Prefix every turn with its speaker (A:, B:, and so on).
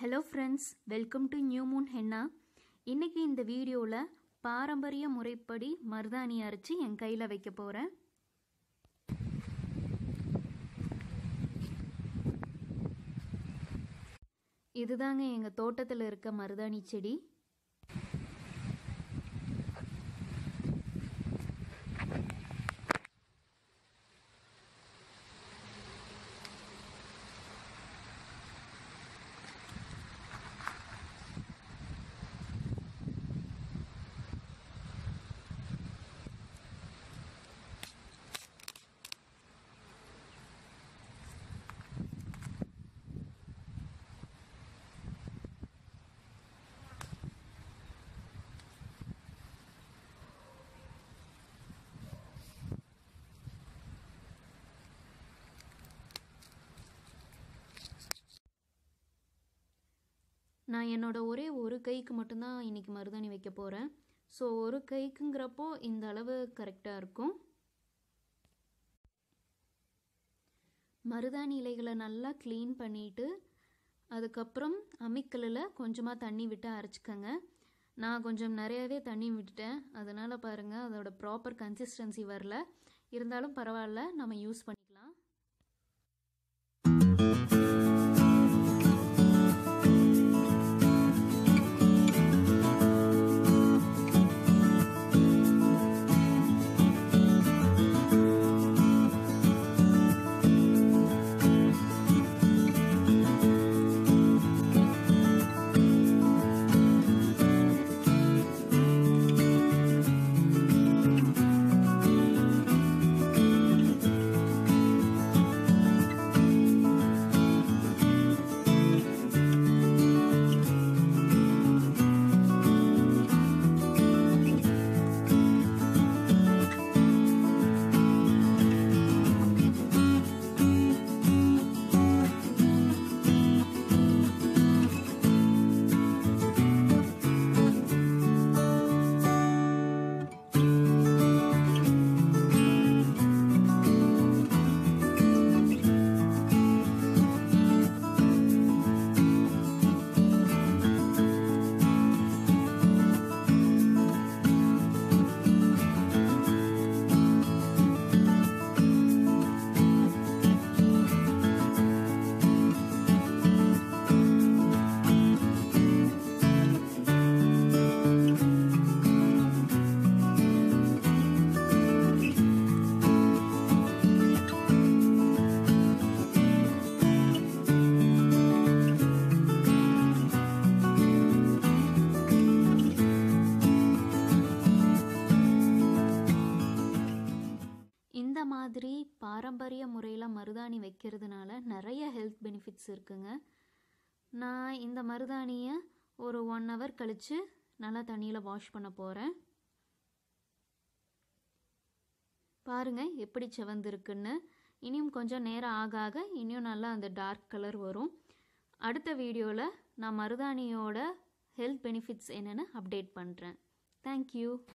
A: hello friends welcome to new moon henna இன்றைக்கி இந்த வீடியோவில் பாரம்பரிய முறைப்படி மருதாணி அரைச்சி என் கையில் வைக்க போகிறேன் இதுதாங்க எங்கள் தோட்டத்தில் இருக்க மருதாணி செடி நான் என்னோட ஒரே ஒரு கைக்கு மட்டும்தான் இன்றைக்கி மருதாணி வைக்க போகிறேன் ஸோ ஒரு கைக்குங்கிறப்போ இந்த அளவு கரெக்டாக இருக்கும் மருதாணி இலைகளை நல்லா க்ளீன் பண்ணிவிட்டு அதுக்கப்புறம் அம்மிக்கல்லில் கொஞ்சமாக தண்ணி விட்டு அரைச்சிக்கங்க நான் கொஞ்சம் நிறையவே தண்ணி விட்டுட்டேன் அதனால் பாருங்கள் அதோட ப்ராப்பர் கன்சிஸ்டன்சி வரல இருந்தாலும் பரவாயில்ல நம்ம யூஸ் பண்ணிக்கலாம் இந்த மாதிரி பாரம்பரிய முறையில் மருதாணி வைக்கிறதுனால நிறைய ஹெல்த் பெனிஃபிட்ஸ் இருக்குங்க நான் இந்த மருதாணியை ஒரு ஒன் ஹவர் கழித்து நல்லா தண்ணியில் வாஷ் பண்ண போகிறேன் பாருங்கள் எப்படி செவந்திருக்குன்னு இனியும் கொஞ்சம் நேரம் ஆக ஆக இன்னும் நல்லா அந்த டார்க் கலர் வரும் அடுத்த வீடியோவில் நான் மருதாணியோட ஹெல்த் பெனிஃபிட்ஸ் என்னென்னு அப்டேட் பண்ணுறேன் தேங்க்யூ